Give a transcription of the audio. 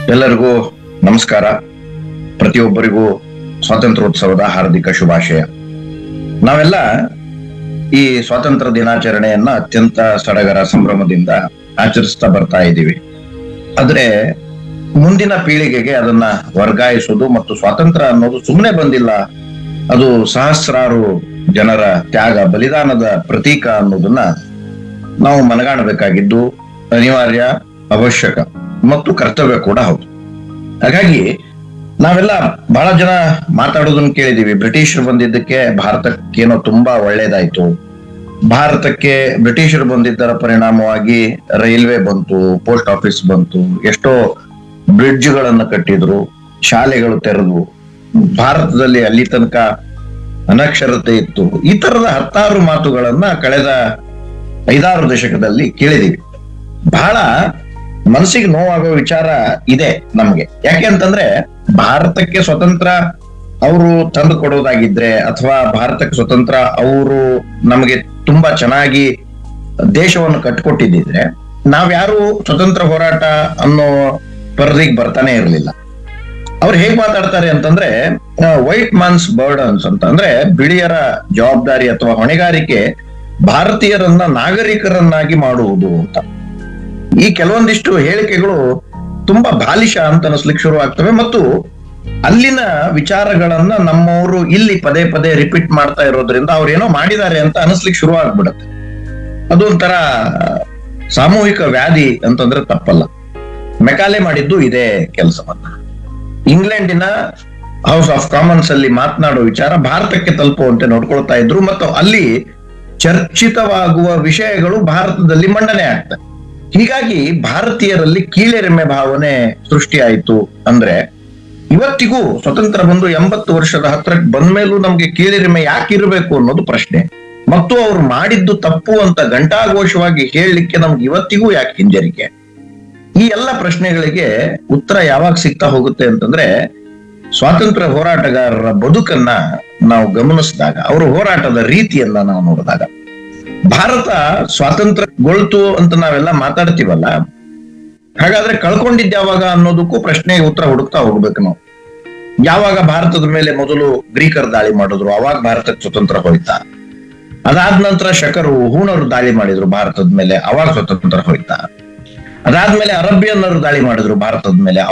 ಎಲ್ಲರಿಗೂ ನಮಸ್ಕಾರ ಪ್ರತಿಯೊಬ್ಬರಿಗೂ ಸ್ವಾತಂತ್ರ್ಯೋತ್ಸವದ ಹಾರ್ದಿಕ ಶುಭಾಶಯ ನಾವೆಲ್ಲ ಈ ಸ್ವಾತಂತ್ರ್ಯ ದಿನಾಚರಣೆಯನ್ನ ಅತ್ಯಂತ ಸಡಗರ ಸಂಭ್ರಮದಿಂದ ಆಚರಿಸ್ತಾ ಬರ್ತಾ ಇದ್ದೀವಿ ಆದ್ರೆ ಮುಂದಿನ ಪೀಳಿಗೆಗೆ ಅದನ್ನ ವರ್ಗಾಯಿಸೋದು ಮತ್ತು ಸ್ವಾತಂತ್ರ್ಯ ಅನ್ನೋದು ಸುಮ್ಮನೆ ಬಂದಿಲ್ಲ ಅದು ಸಹಸ್ರಾರು ಜನರ ತ್ಯಾಗ ಬಲಿದಾನದ ಪ್ರತೀಕ ಅನ್ನೋದನ್ನ ನಾವು ಮನಗಾಣಬೇಕಾಗಿದ್ದು ಅನಿವಾರ್ಯ ಅವಶ್ಯಕ ಮತ್ತು ಕರ್ತವ್ಯ ಕೂಡ ಹೌದು ಹಾಗಾಗಿ ನಾವೆಲ್ಲ ಬಹಳ ಜನ ಮಾತಾಡೋದನ್ನ ಕೇಳಿದೀವಿ ಬ್ರಿಟಿಷರು ಬಂದಿದ್ದಕ್ಕೆ ಭಾರತಕ್ಕೇನೋ ತುಂಬಾ ಒಳ್ಳೇದಾಯ್ತು ಭಾರತಕ್ಕೆ ಬ್ರಿಟಿಷರು ಬಂದಿದ್ದರ ಪರಿಣಾಮವಾಗಿ ರೈಲ್ವೆ ಬಂತು ಪೋಸ್ಟ್ ಆಫೀಸ್ ಬಂತು ಎಷ್ಟೋ ಬ್ರಿಡ್ಜ್ಗಳನ್ನ ಕಟ್ಟಿದ್ರು ಶಾಲೆಗಳು ತೆರೆದ್ವು ಭಾರತದಲ್ಲಿ ಅಲ್ಲಿ ತನಕ ಅನಕ್ಷರತೆ ಇತ್ತು ಈ ತರದ ಹತ್ತಾರು ಮಾತುಗಳನ್ನ ಕಳೆದ ಐದಾರು ದಶಕದಲ್ಲಿ ಕೇಳಿದೀವಿ ಬಹಳ ಮನಸ್ಸಿಗೆ ನೋವಾಗೋ ವಿಚಾರ ಇದೆ ನಮ್ಗೆ ಯಾಕೆ ಅಂತಂದ್ರೆ ಭಾರತಕ್ಕೆ ಸ್ವತಂತ್ರ ಅವರು ತಂದು ಕೊಡೋದಾಗಿದ್ರೆ ಅಥವಾ ಭಾರತಕ್ಕೆ ಸ್ವತಂತ್ರ ಅವರು ನಮಗೆ ತುಂಬಾ ಚೆನ್ನಾಗಿ ದೇಶವನ್ನು ಕಟ್ಕೊಟ್ಟಿದ್ದಿದ್ರೆ ನಾವ್ಯಾರು ಸ್ವತಂತ್ರ ಹೋರಾಟ ಅನ್ನೋ ಪರದಿಗೆ ಬರ್ತಾನೆ ಇರಲಿಲ್ಲ ಅವ್ರು ಹೇಗ್ ಮಾತಾಡ್ತಾರೆ ಅಂತಂದ್ರೆ ವೈಟ್ ಮನ್ಸ್ ಬರ್ಡನ್ಸ್ ಅಂತ ಅಂದ್ರೆ ಬಿಳಿಯರ ಜವಾಬ್ದಾರಿ ಅಥವಾ ಹೊಣೆಗಾರಿಕೆ ಭಾರತೀಯರನ್ನ ನಾಗರಿಕರನ್ನಾಗಿ ಮಾಡುವುದು ಅಂತ ಈ ಕೆಲವೊಂದಿಷ್ಟು ಹೇಳಿಕೆಗಳು ತುಂಬಾ ಬಾಲಿಶ ಅಂತ ಅನಿಸ್ಲಿಕ್ಕೆ ಶುರು ಆಗ್ತವೆ ಮತ್ತು ಅಲ್ಲಿನ ವಿಚಾರಗಳನ್ನ ನಮ್ಮವರು ಇಲ್ಲಿ ಪದೇ ಪದೇ ರಿಪೀಟ್ ಮಾಡ್ತಾ ಇರೋದ್ರಿಂದ ಅವ್ರು ಏನೋ ಮಾಡಿದ್ದಾರೆ ಅಂತ ಅನಿಸ್ಲಿಕ್ಕೆ ಶುರು ಆಗ್ಬಿಡುತ್ತೆ ಅದು ಒಂಥರ ಸಾಮೂಹಿಕ ವ್ಯಾಧಿ ಅಂತಂದ್ರೆ ತಪ್ಪಲ್ಲ ಮೆಕಾಲೆ ಮಾಡಿದ್ದು ಇದೇ ಕೆಲಸವನ್ನ ಇಂಗ್ಲೆಂಡಿನ ಹೌಸ್ ಆಫ್ ಕಾಮನ್ಸ್ ಅಲ್ಲಿ ಮಾತನಾಡೋ ವಿಚಾರ ಭಾರತಕ್ಕೆ ತಲುಪುವಂತೆ ನೋಡ್ಕೊಳ್ತಾ ಇದ್ರು ಮತ್ತು ಅಲ್ಲಿ ಚರ್ಚಿತವಾಗುವ ವಿಷಯಗಳು ಭಾರತದಲ್ಲಿ ಮಂಡನೆ ಆಗ್ತವೆ ಹೀಗಾಗಿ ಭಾರತೀಯರಲ್ಲಿ ಕೀಳೆರಿಮೆ ಭಾವನೆ ಸೃಷ್ಟಿಯಾಯಿತು ಅಂದ್ರೆ ಇವತ್ತಿಗೂ ಸ್ವತಂತ್ರ ಬಂದು ಎಂಬತ್ತು ವರ್ಷದ ಹತ್ರಕ್ಕೆ ಬಂದ್ಮೇಲೂ ನಮ್ಗೆ ಕೀಳೆರಿಮೆ ಯಾಕೆ ಇರಬೇಕು ಅನ್ನೋದು ಪ್ರಶ್ನೆ ಮತ್ತು ಅವ್ರು ಮಾಡಿದ್ದು ತಪ್ಪು ಅಂತ ಘಂಟಾಘೋಷವಾಗಿ ಹೇಳಲಿಕ್ಕೆ ನಮ್ಗೆ ಇವತ್ತಿಗೂ ಯಾಕೆ ಹಿಂಜರಿಕೆ ಈ ಎಲ್ಲ ಪ್ರಶ್ನೆಗಳಿಗೆ ಉತ್ತರ ಯಾವಾಗ ಸಿಗ್ತಾ ಹೋಗುತ್ತೆ ಅಂತಂದ್ರೆ ಸ್ವಾತಂತ್ರ್ಯ ಹೋರಾಟಗಾರರ ಬದುಕನ್ನ ನಾವು ಗಮನಿಸಿದಾಗ ಅವರ ಹೋರಾಟದ ರೀತಿಯನ್ನ ನಾವು ನೋಡಿದಾಗ ಭಾರತ ಸ್ವಾತಂತ್ರ್ಯಗೊಳ್ತು ಅಂತ ನಾವೆಲ್ಲ ಮಾತಾಡ್ತೀವಲ್ಲ ಹಾಗಾದ್ರೆ ಕಳ್ಕೊಂಡಿದ್ ಯಾವಾಗ ಅನ್ನೋದಕ್ಕೂ ಪ್ರಶ್ನೆಗೆ ಉತ್ತರ ಹುಡುಕ್ತಾ ಹೋಗ್ಬೇಕು ನಾವು ಯಾವಾಗ ಭಾರತದ ಮೇಲೆ ಮೊದಲು ಗ್ರೀಕರು ದಾಳಿ ಮಾಡಿದ್ರು ಅವಾಗ ಭಾರತಕ್ಕೆ ಸ್ವತಂತ್ರ ಹೋಯ್ತಾ ಅದಾದ ನಂತರ ಶಕರು ಹೂಣರು ದಾಳಿ ಮಾಡಿದ್ರು ಭಾರತದ ಮೇಲೆ ಅವಾಗ ಸ್ವತಂತ್ರ ಹೋಯ್ತಾ ಅದಾದ್ಮೇಲೆ ಅರಬ್ಬಿಯನ್ನರು ದಾಳಿ ಮಾಡಿದ್ರು ಭಾರತದ ಮೇಲೆ